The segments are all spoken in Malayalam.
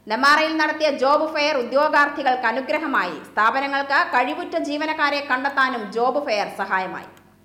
നെമാറയിൽ നടത്തിയ ജോബ് ഫെയർ ഉദ്യോഗാർത്ഥികൾക്ക് അനുഗ്രഹമായി സ്ഥാപനങ്ങൾക്ക് കഴിവുറ്റ ജീവനക്കാരെ കണ്ടെത്താനും ജോബ് ഫെയർ സഹായമായി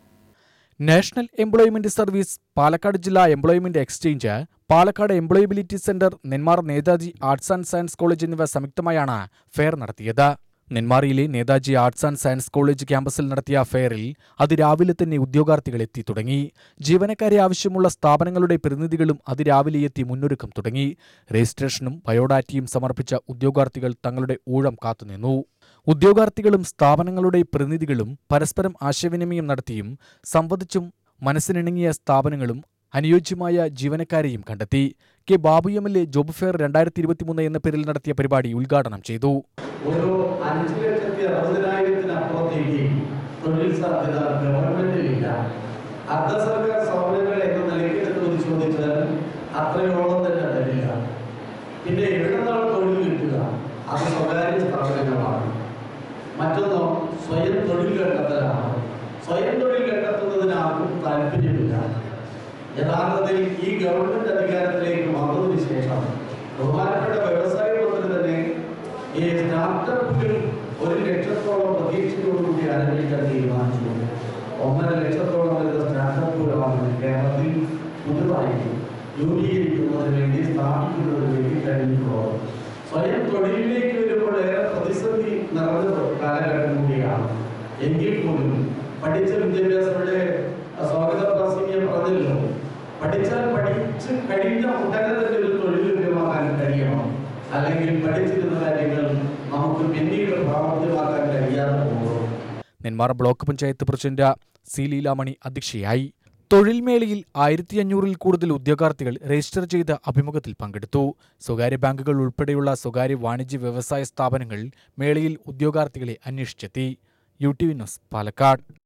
നാഷണൽ എംപ്ലോയ്മെന്റ് സർവീസ് പാലക്കാട് ജില്ലാ employment exchange Palakkad employability centre Nenmara Netaji arts and science college എന്നിവ സംയുക്തമായാണ് ഫെയർ നടത്തിയത് നെന്മാറിയിലെ Netaji arts and science college ക്യാമ്പസിൽ നടത്തിയ ഫെയറിൽ അതിരാവിലെ തന്നെ ഉദ്യോഗാർത്ഥികൾ എത്തി തുടങ്ങി ജീവനക്കാരെ ആവശ്യമുള്ള സ്ഥാപനങ്ങളുടെ പ്രതിനിധികളും അതിരാവിലെ എത്തി മുന്നൊരുക്കം തുടങ്ങി രജിസ്ട്രേഷനും ബയോഡാറ്റയും സമർപ്പിച്ച ഉദ്യോഗാർത്ഥികൾ തങ്ങളുടെ ഊഴം കാത്തുനിന്നു ഉദ്യോഗാർത്ഥികളും സ്ഥാപനങ്ങളുടെ പ്രതിനിധികളും പരസ്പരം ആശയവിനിമയം നടത്തിയും സംവദിച്ചും മനസ്സിനിണങ്ങിയ സ്ഥാപനങ്ങളും അനുയോജ്യമായ ജീവനക്കാരെയും കണ്ടെത്തി K Babu M L A job fair രണ്ടായിരത്തി ഇരുപത്തിമൂന്ന് എന്ന പേരിൽ നടത്തിയ പരിപാടി ഉദ്ഘാടനം ചെയ്തു ഒരു അഞ്ച് ലക്ഷത്തി അറുപതിനായിരത്തിനപ്പുറത്തേക്ക് തൊഴിൽ സാധ്യത ഗവൺമെന്റിലില്ല അർദ്ധ സർക്കാർ സ്ഥാപനങ്ങൾ എന്ന നിലയ്ക്ക് എടുത്ത് പരിശോധിച്ചാൽ അത്രയോളം തന്നെ തരില്ല പിന്നെ എവിടെ നിന്നാണ് തൊഴിൽ കിട്ടുക അത് സ്വകാര്യ സ്ഥാപനങ്ങളാണ് മറ്റൊന്നോ സ്വയം തൊഴിൽ കണ്ടെത്തലാണ് സ്വയം തൊഴിൽ കണ്ടെത്തുന്നതിന് ആർക്കും താല്പര്യമില്ല യഥാർത്ഥത്തിൽ ഈ ഗവൺമെന്റ് അധികാരത്തിലേക്ക് വന്നതിന് ശേഷം ബഹുമാനപ്പെട്ട വ്യവസായ മന്ത്രി തന്നെ ഈ സ്റ്റാർട്ടപ്പുകൾ ഒരു ലക്ഷത്തോളം പ്രതീക്ഷയോടുകൂടി ആരംഭിക്കാൻ തീരുമാനിച്ചു ഒന്നര ലക്ഷത്തോളം വരുന്ന സ്റ്റാർട്ടപ്പുകളാണ് കേരളത്തിൽ പുതുതായി രൂപീകരിക്കുന്നതിന് വേണ്ടി സ്ഥാപിക്കുന്നതിന് വേണ്ടി കഴിഞ്ഞിട്ടുള്ളത് സ്വയം തൊഴിലിലേക്ക് വരുമ്പോൾ ഏറെ പ്രതിസന്ധി നിറഞ്ഞ കാലഘട്ടം കൂടിയാണ് എങ്കിൽ പോലും പഠിച്ച വിദ്യാഭ്യാസങ്ങളുടെ സ്വാഗത പ്രാസംഗിക പറഞ്ഞല്ലോ പഠിച്ചാൽ പഠിച്ച് കഴിഞ്ഞ ഉടനെ തന്നെ ഒരു തൊഴിൽ ലഭ്യമാക്കാൻ കഴിയണം അല്ലെങ്കിൽ പഠിച്ചിരുന്ന കാര്യങ്ങൾ നമുക്ക് പിന്നീട് പ്രാവർത്തികമാക്കാൻ കഴിയാതെ പോകും Nenmara block panchayat president C Leelamani അധ്യക്ഷയായി തൊഴിൽ മേളയിൽ ആയിരത്തി അഞ്ഞൂറിൽ കൂടുതൽ ഉദ്യോഗാർത്ഥികൾ രജിസ്റ്റർ ചെയ്ത അഭിമുഖത്തിൽ പങ്കെടുത്തു സ്വകാര്യ ബാങ്കുകൾ ഉൾപ്പെടെയുള്ള സ്വകാര്യ വാണിജ്യ വ്യവസായ സ്ഥാപനങ്ങൾ മേളയിൽ ഉദ്യോഗാർത്ഥികളെ അന്വേഷിച്ചെത്തി U T V news Palakkad